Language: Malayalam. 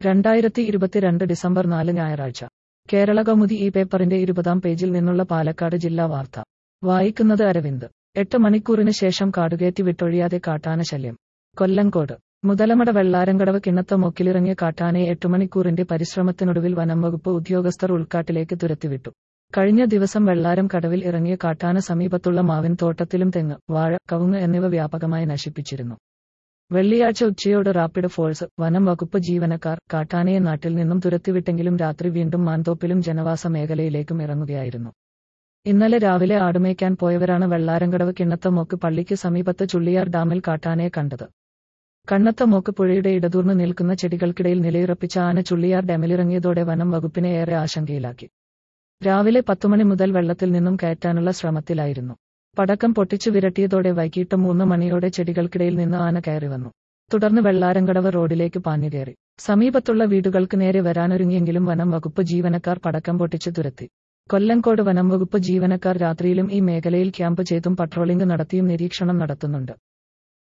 രണ്ടായിരത്തി ഇരുപത്തിരണ്ട് ഡിസംബർ നാല് ഞായറാഴ്ച കേരള കൗമുദി ഈ പേപ്പറിന്റെ ഇരുപതാം പേജിൽ നിന്നുള്ള പാലക്കാട് ജില്ലാ വാർത്ത വായിക്കുന്നത് അരവിന്ദ് എട്ട് മണിക്കൂറിന് ശേഷം കാടുകയറ്റി വിട്ടൊഴിയാതെ കാട്ടാന ശല്യം കൊല്ലങ്കോട് മുതലമട വെള്ളാരങ്കടവ് കിണ്ണത്ത മൊക്കിലിറങ്ങിയ കാട്ടാനയെ എട്ട് മണിക്കൂറിന്റെ പരിശ്രമത്തിനൊടുവിൽ വനം വകുപ്പ് ഉദ്യോഗസ്ഥർ ഉൾക്കാട്ടിലേക്ക് തുരത്തിവിട്ടു കഴിഞ്ഞ ദിവസം വെള്ളാരം കടവിൽ ഇറങ്ങിയ കാട്ടാന സമീപത്തുള്ള മാവിൻ തോട്ടത്തിലും തെങ്ങ് വാഴ കവുങ്ങ് എന്നിവ വ്യാപകമായി നശിപ്പിച്ചിരുന്നു വെള്ളിയാഴ്ച ഉച്ചയോട് റാപ്പിഡ് ഫോഴ്സ് വനം വകുപ്പ് ജീവനക്കാർ കാട്ടാനയെ നാട്ടിൽ നിന്നും തുരത്തിവിട്ടെങ്കിലും രാത്രി വീണ്ടും മാന്തോപ്പിലും ജനവാസ മേഖലയിലേക്കും ഇറങ്ങുകയായിരുന്നു ഇന്നലെ രാവിലെ ആടുമേയ്ക്കാൻ പോയവരാണ് വെള്ളാരങ്കടവ് കിണ്ണത്തമോക്ക് പള്ളിക്ക് സമീപത്ത് ചുള്ളിയാർ ഡാമിൽ കാട്ടാനയെ കണ്ടത് കണ്ണത്തമോക്ക് പുഴയുടെ ഇടതൂർന്ന് നിൽക്കുന്ന ചെടികൾക്കിടയിൽ നിലയുറപ്പിച്ച ആന ചുള്ളിയാർ ഡാമിലിറങ്ങിയതോടെ വനം വകുപ്പിനെ ഏറെ ആശങ്കയിലാക്കി രാവിലെ പത്തുമണി മുതൽ വെള്ളത്തിൽ നിന്നും കയറ്റാനുള്ള ശ്രമത്തിലായിരുന്നു പടക്കം പൊട്ടിച്ചു വിരട്ടിയതോടെ വൈകിട്ട് മൂന്ന് മണിയോടെ ചെടികൾക്കിടയിൽ നിന്ന് ആന കയറി വന്നു തുടർന്ന് വെള്ളാരങ്കടവ് റോഡിലേക്ക് പാഞ്ഞുകയറി സമീപത്തുള്ള വീടുകൾക്ക് നേരെ വരാനൊരുങ്ങിയെങ്കിലും വനം വകുപ്പ് ജീവനക്കാർ പടക്കം പൊട്ടിച്ചു തുരത്തി കൊല്ലങ്കോട് വനം വകുപ്പ് ജീവനക്കാർ രാത്രിയിലും ഈ മേഖലയിൽ ക്യാമ്പ് ചെയ്തും പട്രോളിംഗ് നടത്തിയും നിരീക്ഷണം നടത്തുന്നുണ്ട്